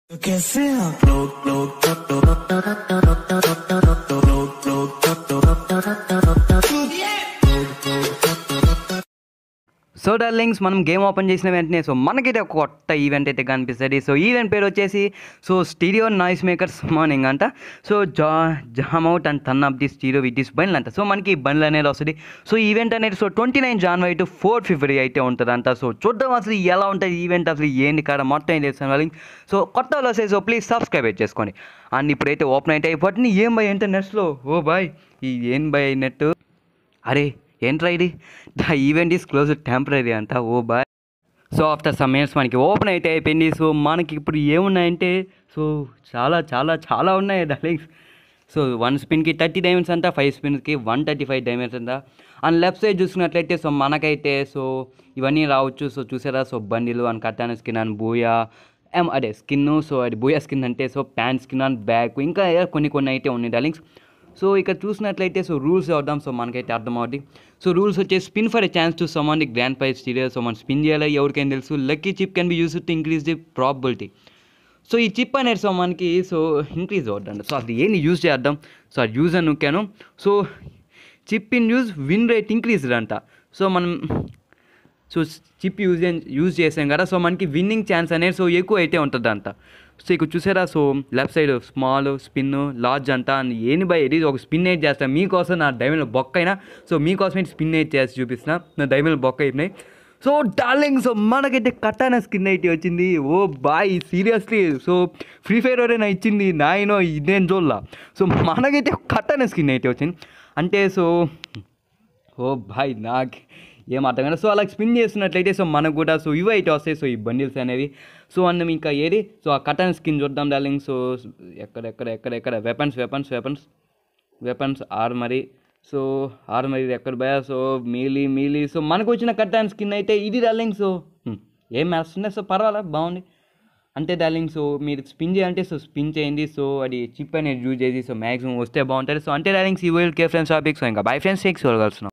तो कैसे आप लोग लोग సో డార్లింగ్స్ మనం గేమ్ ఓపెన్ చేసిన వెంటనే సో మనకైతే ఒక కొత్త ఈవెంట్ అయితే కనిపిస్తుంది సో ఈవెంట్ పేరు వచ్చేసి so stereo noise makers morning అంట సో జా jam out and turn up the stereo with this bundles అంట సో మనకి ఈ బండ్లు అనేది వస్తుంది సో ఈవెంట్ అనేది so twenty nine January to four February అయితే ఉంటుంది అంట సో చూద్దాం అసలు ఎలా ఉంటుంది ఈవెంట్ అసలు ఏంటి కాడ మొత్తం ఏం చేస్తాను డార్లింగ్ సో కొత్త వాళ్ళు వస్తే సో ప్లీజ్ సబ్స్క్రైబ్ చేసుకోండి అండ్ ఇప్పుడైతే ఓపెన్ అయితే అయిపోతుంది ఏం బాయ్ అంటే నెట్స్లో ఓ బాయ్ ఈ ఏం బాయ్ నెట్ అరే ఏంట్రా ఇది the event is close temporary అంట oh boy so after some years మనకి ఓపెన్ అయితే అయిపోయింది సో మనకి ఇప్పుడు ఏమున్నాయంటే సో చాలా చాలా చాలా ఉన్నాయి డార్లింగ్స్ సో వన్ స్పిన్కి థర్టీ డైమండ్స్ అంట ఫైవ్ స్పిన్స్కి వన్ థర్టీ ఫైవ్ డైమండ్స్ అంట అండ్ లెఫ్ట్ సైడ్ చూసుకున్నట్లయితే సో మనకైతే సో ఇవన్నీ రావచ్చు సో చూసారా so bundles and katana skin and Booyah ఎం అదే స్కిన్ సో అది బూయా స్కిన్ అంటే so pant skin and back ఇంకా కొన్ని కొన్ని అయితే ఉన్నాయి డార్లింగ్స్ సో ఇక్కడ చూసినట్లయితే సో రూల్స్ అవుదాం సో మనకైతే అర్థమవుతుంది సో రూల్స్ వచ్చేసి spin for a chance to summon the grand prize stereo so మనం స్పిన్ చేయాలి ఎవరికైనా తెలుసు lucky chip can be used to increase the probability so ఈ చిప్ అనేది సో మనకి సో ఇంక్రీజ్ అవుతుందండి సో అది ఏంటి యూజ్ చేద్దాం సో అది యూజ్ అని నొక్కాను so chip in use win rate increased అంట సో మనం సో చిప్ యూజ్ యూజ్ చేసాం కదా సో మనకి విన్నింగ్ ఛాన్స్ అనేది సో ఎక్కువ అయితే ఉంటుంది అంట సో ఇక్కడ చూసారా so left side small spin large అంట అండ్ ఏంటి బై ఇది ఒక స్పిన్ అయితే చేస్తాను మీకోసం నా డైమండ్ బొక్క అయినా సో మీకోసం స్పిన్ అయితే చేసి చూపిస్తున్నా నా డైమండ్ బొక్క అయిపోయినాయి సో డార్లింగ్ సో మనకైతే కట్టాన స్కిన్ అయితే వచ్చింది oh boy seriously so free fire ఎవరైనా ఇచ్చింది నాయనో ఇదేం చూడలా సో మనకైతే కట్టాన స్కిన్ అయితే వచ్చింది అంటే సో ఓ బాయ్ నాకు ఏం అర్థం కాదు సో అలా స్పిన్ చేస్తున్నట్లయితే సో మనకు కూడా సో ఇవి అయితే వస్తాయి సో ఈ బండిల్స్ అనేవి సో అన్నం ఇంకా ఏది సో ఆ కటన్ స్కిన్ చూద్దాం డార్లింగ్ సో ఎక్కడ ఎక్కడ ఎక్కడ ఎక్కడ weapons weapons weapons weapons armoury so armoury ఎక్కడ భయ సో మీలీ మీలీ సో మనకు వచ్చిన కట్టాన్ స్కిన్ అయితే ఇది డార్లింగ్ సో హ్మ్, ఏం మేస్తుంది సో పర్వాలా బాగుంది అంటే డార్లింగ్ సో మీరు స్పిన్ చేయాలంటే సో స్పిన్ చేయండి సో అది చిప్ అనేది యూజ్ చేసి సో మ్యాక్సిమం వస్తే బాగుంటుంది సో అంటే డార్లింగ్స్ ఈ వీల్ కే ఫ్రెండ్స్ టాపిక్ సో ఇంకా బై ఫ్రెండ్స్ టేక్స్ చూడగలుగుతున్నాం